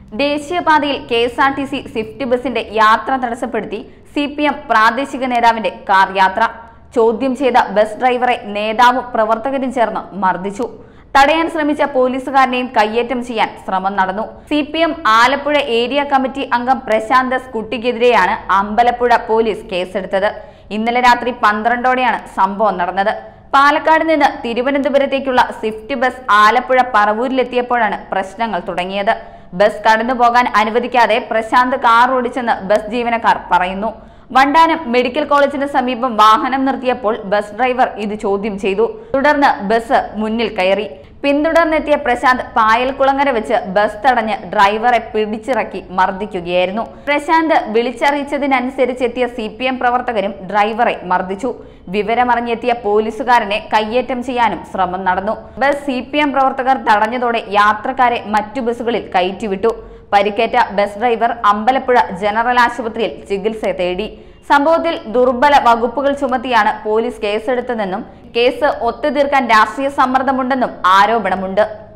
ദേശീയപാതയിൽ K S R T C Swift ബസിന്റെ യാത്ര തടസ്സപ്പെടുത്തി സി പി എം പ്രാദേശിക നേതാവിന്റെ കാർ യാത്ര ചോദ്യം ചെയ്ത ബസ് ഡ്രൈവറെ നേതാവും പ്രവർത്തകരും ചേർന്ന് മർദ്ദിച്ചു തടയാൻ ശ്രമിച്ച പോലീസുകാരനെയും കയ്യേറ്റം ചെയ്യാൻ ശ്രമം നടന്നു C P M Alappuzha area committee അംഗം പ്രശാന്ത് എസ് കുട്ടിക്കെതിരെയാണ് അമ്പലപ്പുഴ പോലീസ് കേസെടുത്തത് ഇന്നലെ രാത്രി പന്ത്രണ്ടോടെയാണ് സംഭവം നടന്നത് പാലക്കാട് നിന്ന് തിരുവനന്തപുരത്തേക്കുള്ള സ്വിഫ്റ്റ് ബസ് ആലപ്പുഴ പറവൂരിലെത്തിയപ്പോഴാണ് പ്രശ്നങ്ങൾ തുടങ്ങിയത് ബസ് കടന്നു പോകാൻ അനുവദിക്കാതെ പ്രശാന്ത് കാർ ഓടിച്ചെന്ന് ബസ് ജീവനക്കാർ പറയുന്നു വണ്ടാനം മെഡിക്കൽ കോളേജിന് സമീപം വാഹനം നിർത്തിയപ്പോൾ ബസ് ഡ്രൈവർ ഇത് ചോദ്യം ചെയ്തു തുടർന്ന് ബസ് മുന്നിൽ കയറി പിന്തുടർന്നെത്തിയ പ്രശാന്ത് പായൽക്കുളങ്ങര വെച്ച് ബസ് തടഞ്ഞ് ഡ്രൈവറെ പിടിച്ചിറക്കി മർദ്ദിക്കുകയായിരുന്നു പ്രശാന്ത് വിളിച്ചറിയിച്ചതിനനുസരിച്ച് എത്തിയ സി പി എം പ്രവർത്തകരും ഡ്രൈവറെ മർദ്ദിച്ചു വിവരമറിഞ്ഞെത്തിയ പോലീസുകാരനെ കയ്യേറ്റം ചെയ്യാനും ശ്രമം നടന്നു ബസ് സി പി എം പ്രവർത്തകർ തടഞ്ഞതോടെ യാത്രക്കാരെ മറ്റു ബസ്സുകളിൽ കയറ്റിവിട്ടു പരിക്കേറ്റ ബസ് ഡ്രൈവർ അമ്പലപ്പുഴ ജനറൽ ആശുപത്രിയിൽ ചികിത്സ തേടി സംഭവത്തിൽ ദുർബല വകുപ്പുകൾ ചുമത്തിയാണ് പോലീസ് കേസെടുത്തതെന്നും കേസ് ഒത്തുതീർക്കാൻ രാഷ്ട്രീയ സമ്മർദ്ദമുണ്ടെന്നും ആരോപണമുണ്ട്